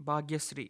Bhagyashree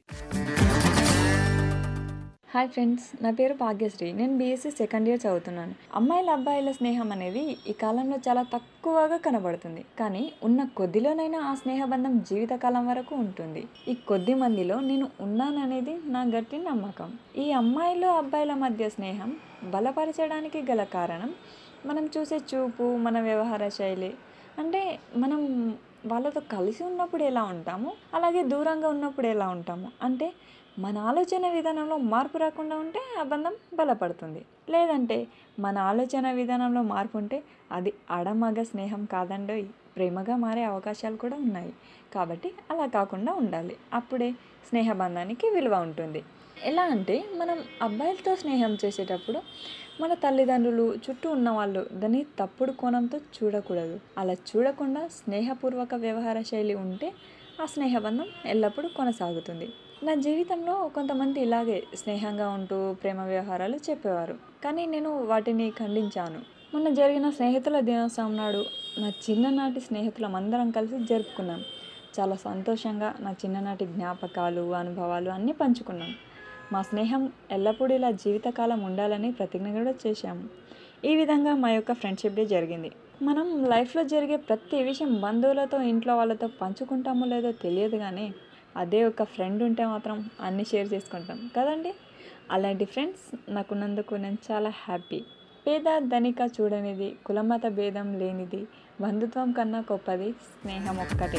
hi friends నా పేరు భాగ్యశ్రీ నేను బీఎస్సీ సెకండ్ ఇయర్ చదువుతున్నాను అమ్మాయిల అబ్బాయిల స్నేహం అనేది ఈ కాలంలో చాలా తక్కువగా కనబడుతుంది కానీ ఉన్న కొద్దిలోనైనా ఆ స్నేహబంధం జీవితకాలం వరకు ఉంటుంది ఈ కొద్ది మందిలో నేను ఉన్నాననేది నా గట్టి నమ్మకం ఈ అమ్మాయిలు అబ్బాయిల మధ్య స్నేహం బలపరచడానికి గల కారణం మనం చూసే చూపు మన వ్యవహార శైలి అంటే మనం వాళ్ళతో కలిసి ఉన్నప్పుడు ఎలా ఉంటాము అలాగే దూరంగా ఉన్నప్పుడు ఎలా ఉంటాము అంటే మన ఆలోచన విధానంలో మార్పు రాకుండా ఉంటే ఆ బంధం బలపడుతుంది లేదంటే మన ఆలోచన విధానంలో మార్పు ఉంటే అది అడమగ స్నేహం కాదండోయ్ ప్రేమగా మారే అవకాశాలు కూడా ఉన్నాయి కాబట్టి అలా కాకుండా ఉండాలి అప్పుడే స్నేహబంధానికి విలువ ఉంటుంది ఎలా అంటే మనం అబ్బాయిలతో స్నేహం చేసేటప్పుడు మన తల్లిదండ్రులు చుట్టూ ఉన్న వాళ్ళు దాన్ని తప్పుడు కోణంతో చూడకూడదు అలా చూడకుండా స్నేహపూర్వక వ్యవహార శైలి ఉంటే ఆ స్నేహబంధం ఎల్లప్పుడూ కొనసాగుతుంది నా జీవితంలో కొంతమంది ఇలాగే స్నేహంగా ఉంటూ ప్రేమ వ్యవహారాలు చెప్పేవారు కానీ నేను వాటిని ఖండించాను మొన్న జరిగిన స్నేహితుల దినోత్సవం నాడు నా చిన్ననాటి స్నేహితులం అందరం కలిసి జరుపుకున్నాం చాలా సంతోషంగా నా చిన్ననాటి జ్ఞాపకాలు అనుభవాలు అన్నీ పంచుకున్నాం మా స్నేహం ఎల్లప్పుడూ ఇలా జీవితకాలం ఉండాలని ప్రతిజ్ఞ కూడా చేశాము ఈ విధంగా మా యొక్క ఫ్రెండ్షిప్ డే జరిగింది మనం లైఫ్లో జరిగే ప్రతి విషయం బంధువులతో ఇంట్లో వాళ్ళతో పంచుకుంటామో లేదో తెలియదు కానీ అదే ఒక ఫ్రెండ్ ఉంటే మాత్రం అన్నీ షేర్ చేసుకుంటాం కదండి అలాంటి ఫ్రెండ్స్ నాకున్నందుకు నేను చాలా హ్యాపీ పేద ధనిక చూడనిది కులమత భేదం లేనిది బంధుత్వం కన్నా గొప్పది స్నేహం ఒక్కటే